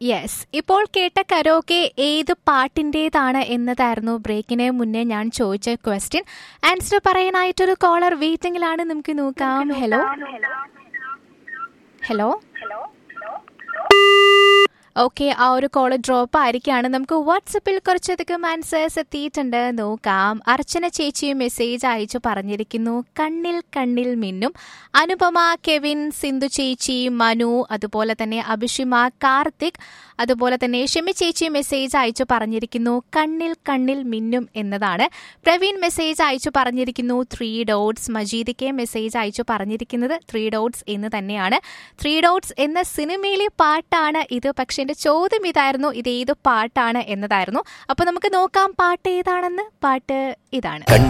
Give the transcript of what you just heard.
yes ഇപ്പോൾ കേട്ട karaoke ഏത് പാട്ടിൻ്റെതാണ് എന്നതായിരുന്നു ബ്രേക്കിന് മുന്നേ ഞാൻ ചോദിച്ച ക്വസ്റ്റ്യൻ ആൻസർ പറയാനായിട്ടൊരു കോളർ വെയിറ്റിംഗിലാണ് നമുക്ക് നോക്കാം ഹലോ ഹലോ ഓക്കെ ആ ഒരു കോള് ഡ്രോപ്പ് ആയിരിക്കുകയാണ് നമുക്ക് വാട്സപ്പിൽ കുറച്ചധികം ആൻസേഴ്സ് എത്തിയിട്ടുണ്ട് നോക്കാം അർച്ചന ചേച്ചിയും മെസ്സേജ് അയച്ചു പറഞ്ഞിരിക്കുന്നു കണ്ണിൽ കണ്ണിൽ മിന്നും അനുപമ കെവിൻ സിന്ധു ചേച്ചി മനു അതുപോലെ തന്നെ അഭിഷിമ കാർത്തിക് അതുപോലെ തന്നെ ഷെമി ചേച്ചി മെസ്സേജ് അയച്ചു പറഞ്ഞിരിക്കുന്നു കണ്ണിൽ കണ്ണിൽ മിന്നും എന്നതാണ് പ്രവീൺ മെസ്സേജ് അയച്ചു പറഞ്ഞിരിക്കുന്നു ത്രീ ഡോട്ട്സ് മജീദിക്ക് മെസ്സേജ് അയച്ചു പറഞ്ഞിരിക്കുന്നത് ത്രീ ഡോട്ട്സ് എന്ന് തന്നെയാണ് ത്രീ ഡോട്ട്സ് എന്ന സിനിമയിലെ പാട്ടാണ് ഇത് പക്ഷെ എന്റെ ചോദ്യം ഇതായിരുന്നു ഇത് ഏത് പാട്ടാണ് എന്നതായിരുന്നു അപ്പൊ നമുക്ക് നോക്കാം പാട്ട് ഏതാണെന്ന് പാട്ട് ഇതാണ് കണ്ണിൽ